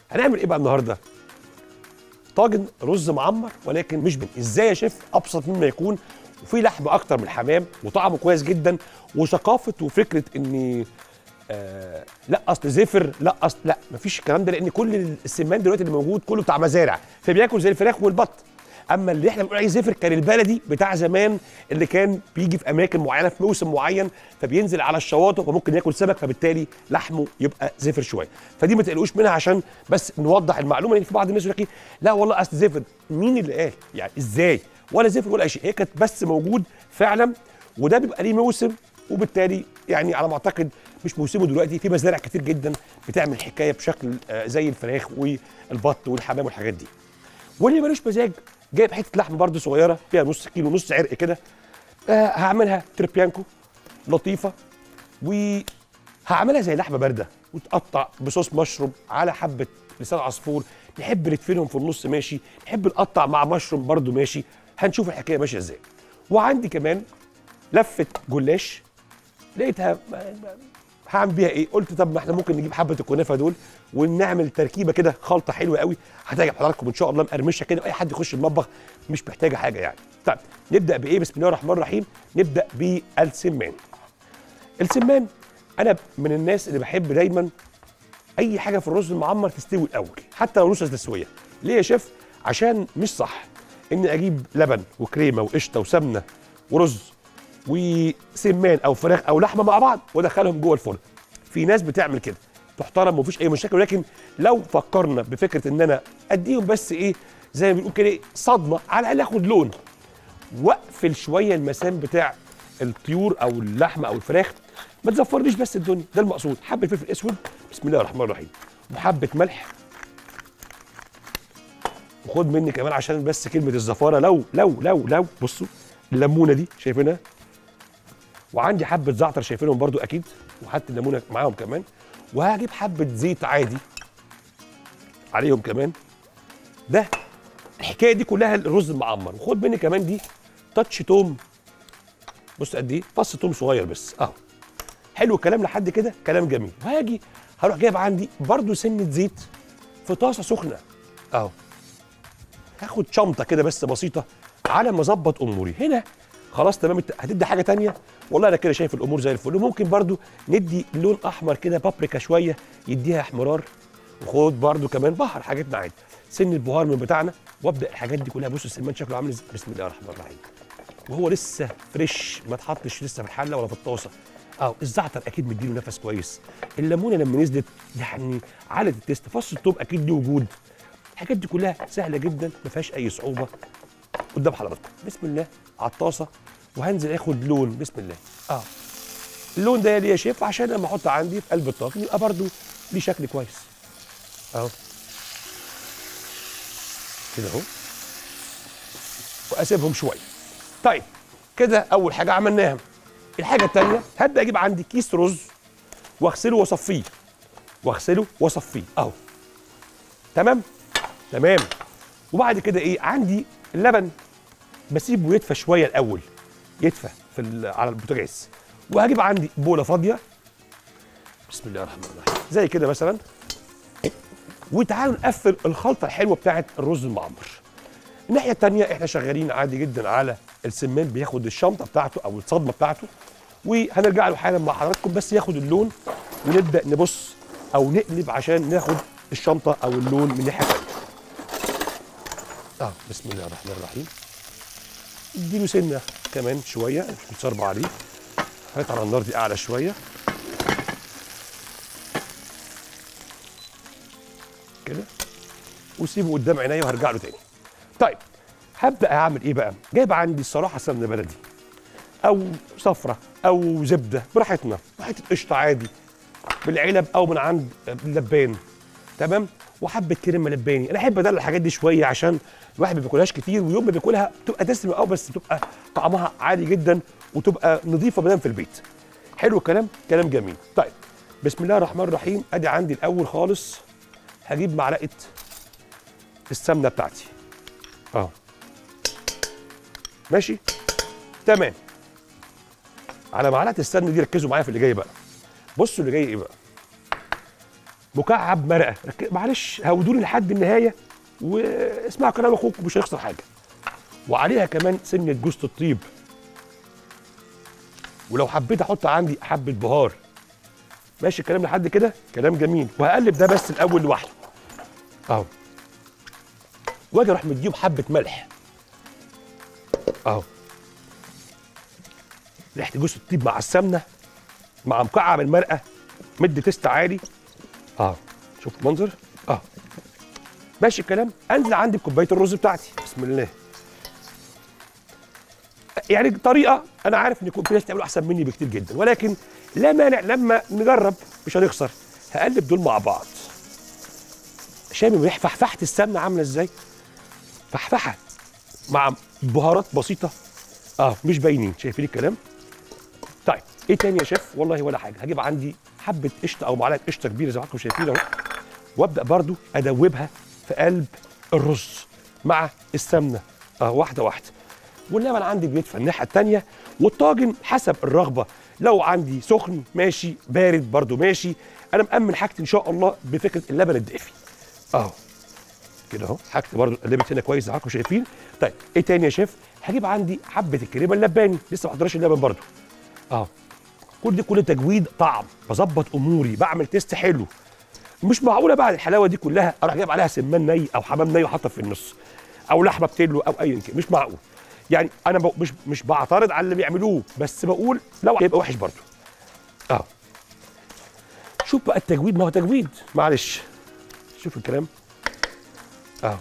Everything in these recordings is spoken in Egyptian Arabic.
هنعمل ايه بقى النهارده طاجن رز معمر ولكن مش بن ازاي يا شيف ابسط مما يكون وفي لحم اكتر من الحمام وطعمه كويس جدا وثقافه وفكره ان آه لا اصل زفر لا اصل لا مفيش الكلام ده لان كل السمان دلوقتي اللي موجود كله بتاع مزارع فبياكل زي الفراخ والبط اما اللي احنا بنقول عليه زفر كان البلدي بتاع زمان اللي كان بيجي في اماكن معينه في موسم معين فبينزل على الشواطئ فممكن ياكل سمك فبالتالي لحمه يبقى زفر شويه فدي ما تقلقوش منها عشان بس نوضح المعلومه لان في بعض الناس يقول لك إيه، لا والله اصل زفر مين اللي قال يعني ازاي ولا زفر ولا اي شيء هي كانت بس موجود فعلا وده بيبقى ليه موسم وبالتالي يعني على ما اعتقد مش موسمه دلوقتي في مزارع كتير جدا بتعمل حكايه بشكل آه، زي الفراخ والبط والحمام والحاجات دي واللي ملوش مزاج جايب حته لحمه برده صغيره فيها نص كيلو نص عرق كده آه هعملها تريبيانكو لطيفه وهعملها زي لحمه بارده وتقطع بصوص مشروم على حبه لسان عصفور نحب ندفنهم في النص ماشي نحب نقطع مع مشروم برده ماشي هنشوف الحكايه ماشيه ازاي وعندي كمان لفه جلاش لقيتها هعمل بيها ايه؟ قلت طب ما احنا ممكن نجيب حبه الكنافه دول ونعمل تركيبه كده خلطه حلوه قوي هتعجب حضراتكم ان شاء الله مقرمشه كده اي حد يخش المطبخ مش محتاجه حاجه يعني. طيب نبدا بايه؟ بسم الله الرحمن الرحيم نبدا بالسمان. السمان انا من الناس اللي بحب دايما اي حاجه في الرز المعمر تستوي الاول حتى لو نص تسويه. ليه يا شيف؟ عشان مش صح اني اجيب لبن وكريمه وقشطه وسمنه ورز وسمان او فراخ او لحمه مع بعض وادخلهم جوه الفرن في ناس بتعمل كده تحترم ومفيش اي مشاكل ولكن لو فكرنا بفكره ان انا اديهم بس ايه زي ما بنقول كده إيه، صدمه على الاقل اخد لون واقفل شويه المسام بتاع الطيور او اللحمه او الفراخ ما تزفرليش بس الدنيا ده المقصود حبه فلفل اسود بسم الله الرحمن الرحيم وحبه ملح وخد مني كمان عشان بس كلمه الزفاره لو لو لو لو بصوا الليمونه دي شايفينها وعندي حبه زعتر شايفينهم برضو اكيد وحط الليمونه معاهم كمان وهجيب حبه زيت عادي عليهم كمان ده الحكايه دي كلها الرز المعمر وخد مني كمان دي تاتش توم بص قد ايه فص توم صغير بس اهو حلو الكلام لحد كده كلام جميل وهاجي هروح جايب عندي برضو سنه زيت في طاسه سخنه اهو هاخد شمطه كده بس بسيطه على ما اظبط اموري هنا خلاص تمام انت هتدي حاجه تانية والله انا كده شايف الامور زي الفل وممكن برضو ندي لون احمر كده بابريكا شويه يديها احمرار وخد برضو كمان بحر حاجاتنا عادي سن البهار من بتاعنا وابدا الحاجات دي كلها بص السمان شكله عامل ازاي بسم الله الرحمن الرحيم وهو لسه فريش ما اتحطش لسه في الحله ولا في الطاسه اه الزعتر اكيد مديله نفس كويس الليمونه لما نزلت يعني علت التيست فص الثوم اكيد ليه وجود الحاجات دي كلها سهله جدا ما فيهاش اي صعوبه قدام حضراتكم بسم الله على الطاسه وهنزل اخد لون بسم الله اه اللون ده ليه يا شيف عشان لما احط عندي في قلب الطاجن يبقى برده ليه شكل كويس اهو كده اهو واسيبهم شويه طيب كده اول حاجه عملناها الحاجه الثانيه هبدا اجيب عندي كيس رز واغسله واصفيه واغسله واصفيه اهو تمام تمام وبعد كده ايه عندي اللبن بسيبه يدفى شويه الاول يدفى في ال- على البوتاجاز وهجيب عندي بوله فاضيه بسم الله الرحمن الرحيم زي كده مثلا وتعالوا نقفل الخلطه الحلوه بتاعت الرز المعمر الناحيه الثانيه احنا شغالين عادي جدا على السمان بياخد الشنطه بتاعته او الصدمه بتاعته وهنرجع له حالا مع حضراتكم بس ياخد اللون ونبدا نبص او نقلب عشان ناخد الشنطه او اللون من الناحيه الثانيه اه بسم الله الرحمن الرحيم اديله سنه كمان شويه مش متصربع عليه هات على النار دي اعلى شويه كده وسيبه قدام عينيا وهرجع له تاني طيب هبدا اعمل ايه بقى جايب عندي الصراحه سمنه بلدي او صفرة او زبده براحتنا حته قشطه عادي بالعلب او من عند اللبان تمام وحبه كريمه لباني انا احب ادلع الحاجات دي شويه عشان الواحد ما بياكلهاش كتير ويوم ما بياكلها بتبقى دسمه قوي بس بتبقى طعمها عالي جدا وتبقى نظيفه مدام في البيت حلو الكلام كلام جميل طيب بسم الله الرحمن الرحيم ادي عندي الاول خالص هجيب معلقه السمنه بتاعتي اه ماشي تمام على معلقه السمنه دي ركزوا معايا في اللي جاي بقى بصوا اللي جاي ايه بقى مكعب مرقه رك- معلش هودوني لحد النهايه واسمعوا كلام اخوك مش هيخسر حاجه وعليها كمان سنه جوز الطيب ولو حبيت احط عندي حبه بهار ماشي الكلام لحد كده كلام جميل وهقلب ده بس الاول لوحده اهو واجي اروح مديهم حبه ملح اهو ريحه جوز الطيب مع السمنه مع مكعب المرقه مدي تيست عالي اه شوف المنظر اه ماشي الكلام انزل عندي بكوبايه الرز بتاعتي بسم الله يعني طريقه انا عارف ان يكون في ناس تعملوا احسن مني بكتير جدا ولكن لا مانع لما نجرب مش هنخسر هقلب دول مع بعض شامم ريح فحفحه السمنه عامله ازاي فحفحه مع بهارات بسيطه اه مش باينين شايفين الكلام طيب ايه تاني يا شيف والله ولا حاجه هجيب عندي حبه قشطه او معلقه قشطه كبيره زي ما حضراتكم شايفين اهو وابدا برضو ادوبها في قلب الرز مع السمنه اه واحده واحده واللبن عندي بيدفى الناحيه الثانيه والطاجن حسب الرغبه لو عندي سخن ماشي بارد برضو ماشي انا مامن حاجتي ان شاء الله بفكره اللبن الدافي اهو كده اهو حاجتي برضو قلبت هنا كويس زي ما حضراتكم شايفين طيب ايه تاني يا شيف هجيب عندي حبه الكريمه اللباني لسه ما حضرش اللبن برضو اه كل دي كل تجويد طعم بظبط اموري بعمل تيست حلو مش معقوله بعد الحلاوه دي كلها اروح جايب عليها سمان ني او حمام ني وحاطه في النص او لحمه بتلو او ايا كان مش معقول يعني انا ب... مش مش بعترض على اللي بيعملوه بس بقول لو هيبقى وحش برضه اه شوف بقى التجويد ما هو تجويد معلش شوف الكلام اه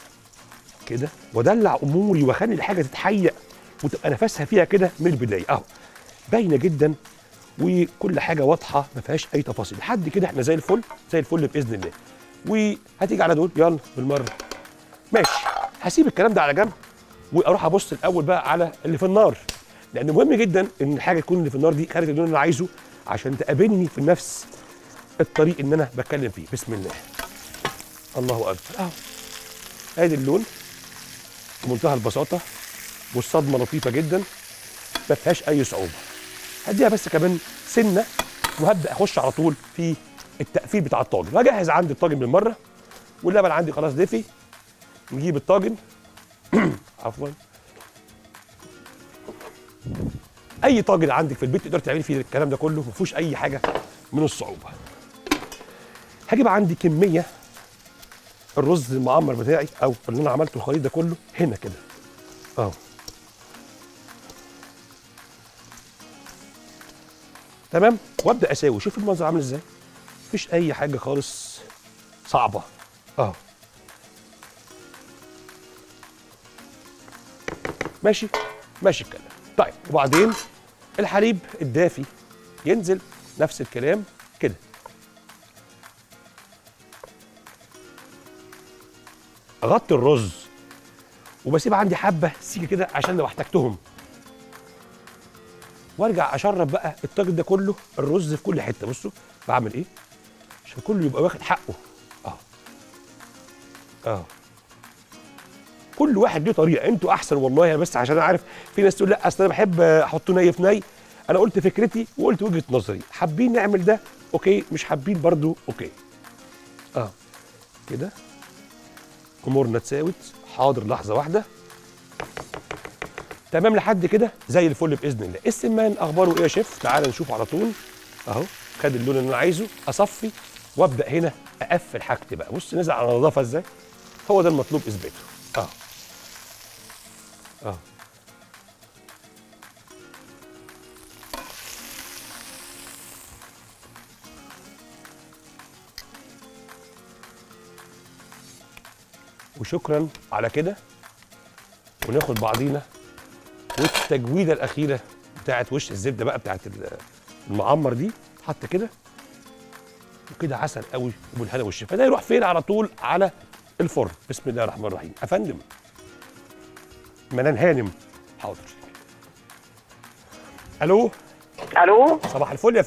كده وادلع اموري واخلي الحاجه تتحيق وتبقى نفسها فيها كده من البدايه اهو باينه جدا وكل حاجه واضحه ما فيهاش اي تفاصيل لحد كده احنا زي الفل زي الفل باذن الله وهتيجي على دول يلا بالمره ماشي هسيب الكلام ده على جنب واروح ابص الاول بقى على اللي في النار لان مهم جدا ان الحاجه تكون اللي في النار دي خارج اللون اللي انا عايزه عشان تقابلني في نفس الطريق اللي انا بتكلم فيه بسم الله الله اكبر اهو ادي اللون بمنتهى البساطه والصدمه لطيفه جدا ما فيهاش اي صعوبه هديها بس كمان سنه وهبدا اخش على طول في التقفيل بتاع الطاجن هجهز عندي الطاجن بالمره واللبن عندي خلاص دفي نجيب الطاجن عفوا اي طاجن عندك في البيت تقدر تعملي فيه الكلام ده كله ما فيهوش اي حاجه من الصعوبه هجيب عندي كميه الرز المعمر بتاعي او اللي انا عملته الخليط ده كله هنا كده اهو تمام وابدا اساوي شوف المنظر عامل ازاي مفيش اي حاجه خالص صعبه اهو ماشي ماشي الكلام طيب وبعدين الحليب الدافي ينزل نفس الكلام كده اغطي الرز وبسيب عندي حبه سيكه كده عشان لو احتجتهم وارجع اشرب بقى الطاجن ده كله الرز في كل حته بصوا بعمل ايه عشان كله يبقى واخد حقه اه اه كل واحد له طريقه انتوا احسن والله انا بس عشان انا عارف في ناس تقول لا اصل انا بحب احطه ني في ني انا قلت فكرتي وقلت وجهه نظري حابين نعمل ده اوكي مش حابين برضو اوكي اه كده امورنا اتساوت حاضر لحظه واحده تمام لحد كده زي الفل باذن الله السمان اخباره ايه يا شيف تعال نشوف على طول اهو خد اللون اللي انا عايزه اصفي وابدا هنا اقفل حاجتي بقى بص نزل على نظافه ازاي هو ده المطلوب اثباته اه اه وشكرا على كده وناخد بعضينا والتجويده الاخيره بتاعت وش الزبده بقى بتاعت المعمر دي حط كده وكده عسل قوي وبالهنا والشفا ده يروح فين على طول على الفرن بسم الله الرحمن الرحيم افندم منان هانم حاضر الو الو صباح الفل يا فندم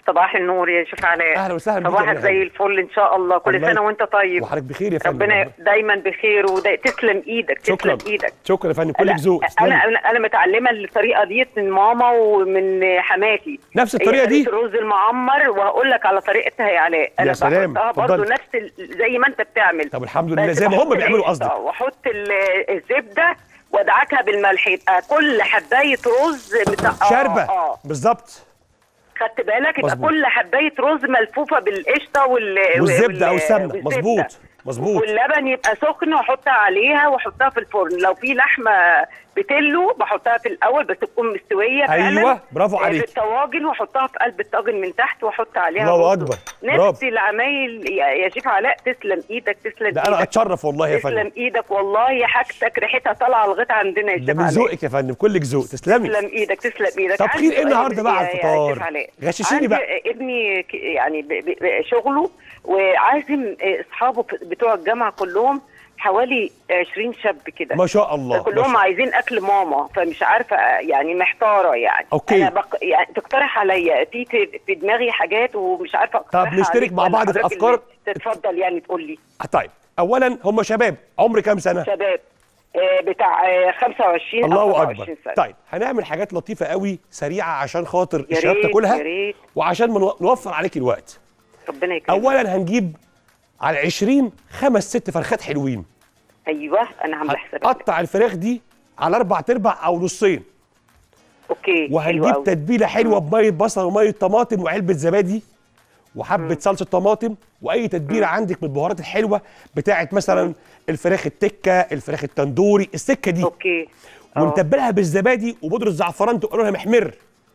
صباح النور يا شيخ علاء اهلا وسهلا بيك يا صباحك أم زي الفل ان شاء الله كل الله سنه وانت طيب وحضرتك بخير يا فندم ربنا دايما بخير وتسلم ايدك شكرا تسلم ايدك شكرا يا فندم كلك ذوق انا تسلمي. انا انا متعلمه الطريقه دي من ماما ومن حماتي نفس هي الطريقه دي طريقة الرز المعمر وهقول لك على طريقتها يا علاء انا سلام، بحطها برضه اتفضلي. نفس ال- زي ما انت بتعمل طب الحمد لله بس زي ما هم بحط بيعملوا القشطة قصدك واحط ال- الزبده وادعكها بالملح يبقى كل حبايه رز مت- آه، شاربه اه بالظبط خدت بالك يبقى مظبوط. كل حبايه رز ملفوفه بالقشطه وال والزبده او وال- السمنه والزبدة. مظبوط مظبوط واللبن يبقى سخن واحطها عليها واحطها في الفرن لو في لحمه بتلو بحطها في الاول بس تكون مستويه فعلا أيوة، برافو آه، عليك. في الطواجن واحطها في قلب الطاجن من تحت واحط عليها الله رز. أكبر، برافو. نفس العمايل يا يا شيف علاء تسلم ايدك تسلم ده انا ايدك اتشرف والله يا فندم تسلم ايدك والله حاجتك ريحتها طالعه لغايه عندنا يا ده شيف من علاء ذوقك يا فندم كلك ذوق تسلمي تسلم ايدك تسلم ايدك طب عندي خير إيه سؤال النهاردة بقى على يا- يا الفطار؟ شيف علاء. غششيني عندي بقى. ابني ك- يعني ب- ب- ب- شغله وعازم اصحابه بتوع الجامعه كلهم حوالي 20 شاب كده ما شاء الله ما كلهم شاء- عايزين اكل ماما فمش عارفه يعني محتاره يعني أوكي. انا بق... يعني تقترح عليا في في- في دماغي حاجات ومش عارفه اقترحها نشترك عليك مع ولا بعض في حضرتك الأفكار؟ اللي تتفضل يعني تقول لي طيب اولا هم شباب عمر كام سنه شباب آه، بتاع آه، 25 أو الله 27 اكبر سنة. طيب هنعمل حاجات لطيفه قوي سريعه عشان خاطر يا الشباب ريت تاكلها يا ريت وعشان منو- نوفر عليك الوقت ربنا يكرمك اولا هنجيب على 20 خمس ست فرخات حلوين ايوه انا عامله حسابك هنقطع الفراخ دي على اربع تربع او نصين اوكي حلو وهنجيب أوي. تتبيله حلوه بميه بصل وميه طماطم وعلبه زبادي وحبه صلصه طماطم واي تتبيله عندك من البهارات الحلوه بتاعت مثلا الفراخ التكه الفراخ التندوري السكه دي اوكي آه. ونتبلها بالزبادي وبودره الزعفران تبقى لونها محمر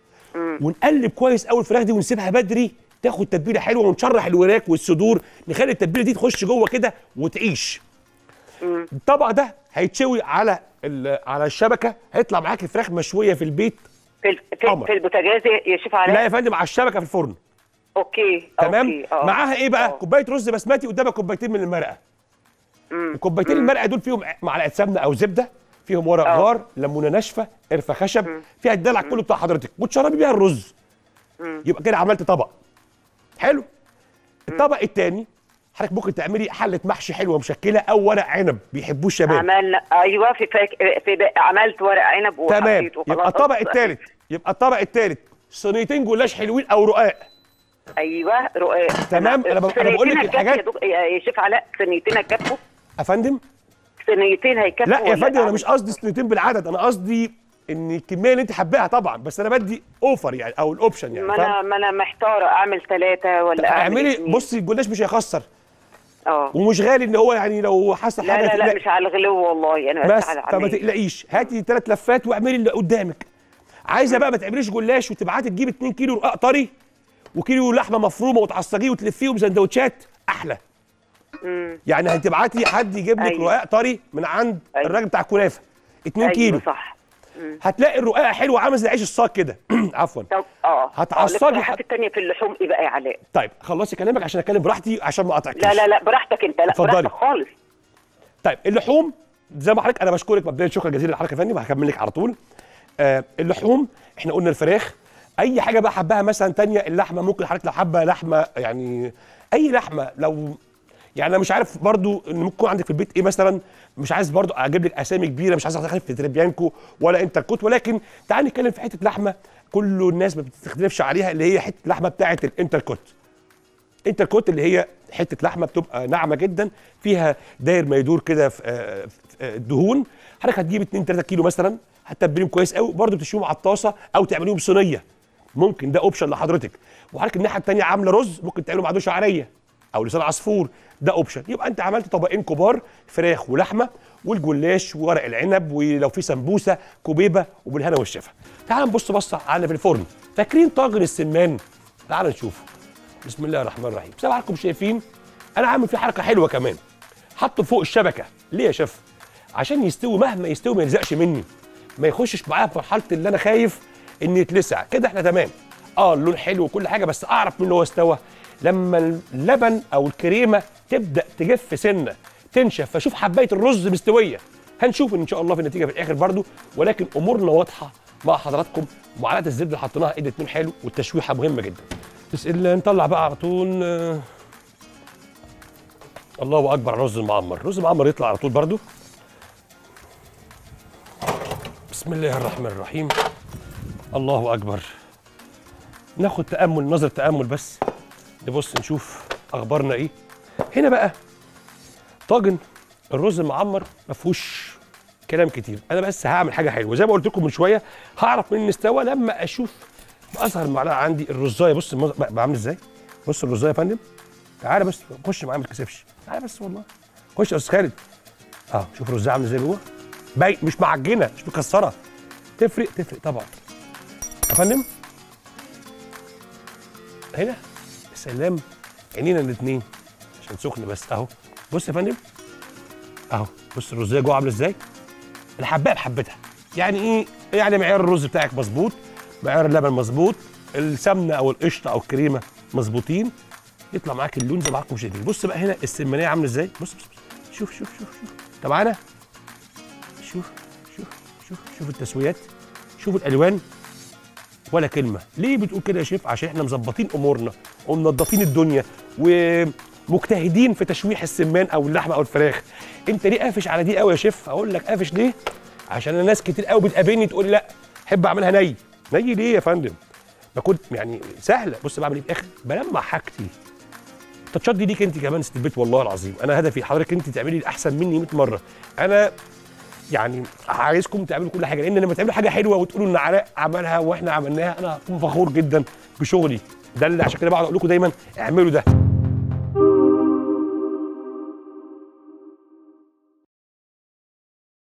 ونقلب كويس قوي الفراخ دي ونسيبها بدري تاخد تتبيله حلوه ونشرح الوراك والصدور نخلي التتبيله دي تخش جوه كده وتعيش الطبق ده هيتشوي على ال- على الشبكه هيطلع معاك فراخ مشويه في البيت في ال- في, قمر. في البوتاجاز يا شيف علاء لا يا فندم على الشبكه في الفرن اوكي تمام أوكي. آه. معاها ايه بقى آه. كوبايه رز بسمتي قدامك كوبايتين من المرقه وكوبايتين المرقه دول فيهم معلقه سمنه او زبده فيهم ورق آه. غار ليمونه ناشفه قرفه خشب فيها الدلع كله بتاع حضرتك وتشربي بيها الرز يبقى كده عملت طبق حلو الطبق الثاني حضرتك ممكن تعملي حله محشي حلوه مشكله او ورق عنب بيحبوه الشباب عملنا ايوه في فاك... في ب... عملت ورق عنب تمام وحطيته يبقى خلاص. الطبق الثالث يبقى الطبق الثالث صينيتين جلاش حلوين او رقاق ايوه رقاق تمام، أنا ب- أنا بقول لك صينيتين الحاجات- هيكفوا يا, دك... يا يا شيف علاء صينيتين هيكفوا افندم صينيتين هيكفوا لا يا ولا فندم انا أعمل؟ مش قصدي صينيتين بالعدد انا قصدي ان الكميه اللي انت حباها طبعا بس انا بدي اوفر يعني او الاوبشن يعني ما انا فاهم ما انا محتاره اعمل ثلاثه ولا اعمل اعملي اتنين. بصي الجلاش مش هيخسر اه ومش غالي ان هو يعني لو حصل لا حاجه لا لا تقلق- مش على الغلو والله انا بس بس على فما عمال. تقلقيش هاتي ثلاث لفات واعملي اللي قدامك عايزه بقى ما تعمليش جلاش وتبعتي تجيب 2 كيلو رقاق طري وكيلو لحمه مفرومه وتعصجيه وتلفيهم سندوتشات احلى يعني هتبعتي حد يجيب لك أيوة. رقاق طري من عند أيوة. الراجل بتاع الكنافه 2 ايوه كيلو صح هتلاقي الرقاقه حلوه عامل زي عيش الصاج كده عفوا طب اه هتعصبي الاقتراحات حت- التانية في اللحوم ايه بقى يا علاء طيب خلصي كلامك عشان اتكلم براحتي عشان ما اقاطعكيش لا لا لا براحتك انت لا اتفضلي. براحتك خالص طيب اللحوم زي ما حضرتك انا بشكرك مبدئيا شكرا جزيلا لحضرتك يا فندم وهكمل لك على طول آه اللحوم احنا قلنا الفراخ اي حاجه بقى حباها مثلا تانية اللحمه ممكن حضرتك لو حابه لحمه يعني اي لحمه لو يعني انا مش عارف برضو ان ممكن يكون عندك في البيت ايه مثلا مش عايز برضو اجيب لك اسامي كبيره مش عايز ادخل في تريبيانكو ولا انتركوت ولكن تعال نتكلم في حته لحمه كل الناس ما بتختلفش عليها اللي هي حته لحمه بتاعه الانتركوت انتركوت اللي هي حته لحمه بتبقى ناعمه جدا فيها داير ما يدور كده في آه، في، آه، دهون حضرتك هتجيب 2 3 كيلو مثلا هتتبليهم كويس قوي برضه بتشويهم على الطاسه او تعمليهم صينيه ممكن ده اوبشن لحضرتك وحضرتك الناحيه الثانيه عامله رز ممكن تعمله معاه شعريه او لسان عصفور ده اوبشن يبقى انت عملت طبقين كبار فراخ ولحمه والجلاش وورق العنب ولو في سمبوسه كوبيبه وبالهنا والشفا تعال نبص بصه على في الفرن فاكرين طاجن السمان تعال نشوفه بسم الله الرحمن الرحيم زي ما حضراتكم شايفين انا عامل فيه حركه حلوه كمان حطه فوق الشبكه ليه يا شيف عشان يستوي مهما يستوي ما يلزقش مني ما يخشش معايا في مرحله اللي انا خايف ان يتلسع كده احنا تمام اه اللون حلو وكل حاجه بس اعرف من هو استوى لما اللبن او الكريمه تبدا تجف سنه تنشف فاشوف حبايه الرز مستويه هنشوف ان شاء الله في النتيجه في الاخر برضو ولكن امورنا واضحه مع حضراتكم معلقه الزبده اللي حطيناها ادت لون حلو والتشويحه مهمه جدا بسم الله نطلع بقى على طول آه، الله اكبر على الرز المعمر الرز المعمر يطلع على طول برضو بسم الله الرحمن الرحيم الله اكبر ناخد تامل نظر تامل بس نبص نشوف اخبارنا ايه هنا بقى طاجن الرز المعمر ما فيهوش كلام كتير انا بس هعمل حاجه حلوه زي ما قلت لكم من شويه هعرف مين استوى لما اشوف باصغر معلقه عندي الرزايه بص المز- بقى عامل ازاي بص الرزايه يا فندم تعالى بس خش معايا ما تكسفش تعالى بس والله خش يا استاذ خالد اه شوف الرزايه عامله ازاي جوه باين مش معجنه مش مكسره تفرق تفرق طبعا يا فندم هنا يا سلام عينينا الاثنين عشان سخن بس اهو بص يا فندم اهو بص الرزايه جوه عامله ازاي الحبايه بحبتها يعني ايه يعني معيار الرز بتاعك مظبوط معيار اللبن مظبوط السمنه او القشطه او الكريمه مظبوطين يطلع معاك اللون زي ما حضراتكم شايفين بص بقى هنا السمنيه عامله ازاي بص بص, بص. شوف شوف شوف شوف انت معانا شوف شوف شوف شوف التسويات شوف الالوان ولا كلمه ليه بتقول كده يا شيف عشان احنا مظبطين امورنا ومنظفين الدنيا ومجتهدين في تشويح السمان او اللحمه او الفراخ انت ليه قافش على دي قوي يا شيف اقول لك قافش ليه عشان انا ناس كتير قوي بتقابلني تقول لي لا احب اعملها ني ني ليه يا فندم ما كنت يعني سهله بص بعمل ايه في الاخر بلمع حاجتي التاتشات دي ليك انت كمان ست البيت والله العظيم انا هدفي حضرتك انت تعملي الاحسن مني 100 مره انا يعني عايزكم تعملوا كل حاجه لان لما تعملوا حاجه حلوه وتقولوا ان علاء عملها واحنا عملناها انا هكون فخور جدا بشغلي ده اللي عشان كده بقعد اقول لكم دايما اعملوا ده